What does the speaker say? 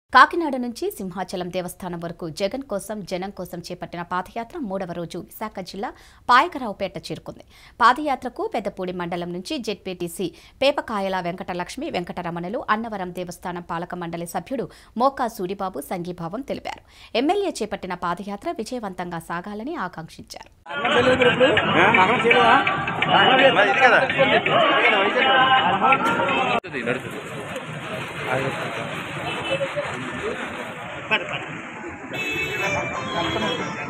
కాకినాడ నుంచి సింహాచలం దేవస్థానం వరకు జగన్ కోసం జనం కోసం చేపట్టిన పాదయాత్ర మూడవ రోజు విశాఖ జిల్లా పాయకరావుపేట చేరుకుంది పాదయాత్రకు పెద్దపూడి మండలం నుంచి జెడ్పీటీసీ పేపకాయల వెంకటలక్ష్మి వెంకటరమణులు అన్నవరం దేవస్థానం పాలక మండలి సభ్యుడు మోకా సూరిబాబు సంఘీభావం తెలిపారు ఎమ్మెల్యే చేపట్టిన పాదయాత్ర విజయవంతంగా సాగాలని ఆకాంక్షించారు నడుస్తుంది